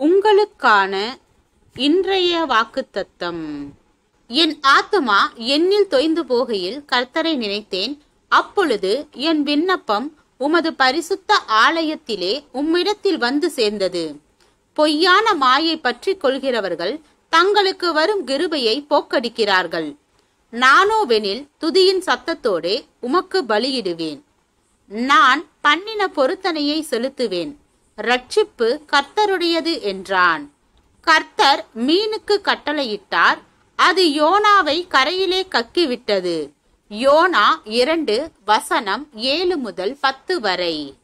உங்களுக்கான இன்றைய வாக்குத்தத்தம் என் ஆத்துமா என்னில் தொய்ந்து போகையில் கர்த்தரை நினைத்தேன் அப்பொழுது என் விண்ணப்பம் உமது பரிசுத்த ஆலயத்திலே உம்மிடத்தில் வந்து சேர்ந்தது பொய்யான மாயை பற்றி கொள்கிறவர்கள் தங்களுக்கு வரும் கிருபையை போக்கடிக்கிறார்கள் நானோவெனில் துதியின் சத்தத்தோடே உமக்கு பலியிடுவேன் நான் பண்ணின பொருத்தனையை செலுத்துவேன் ரட்சிப்பு கர்த்தருடையது என்றான் கர்த்தர் மீனுக்கு கட்டளையிட்டார் அது யோனாவை கரையிலே கக்கிவிட்டது யோனா இரண்டு வசனம் ஏழு முதல் பத்து வரை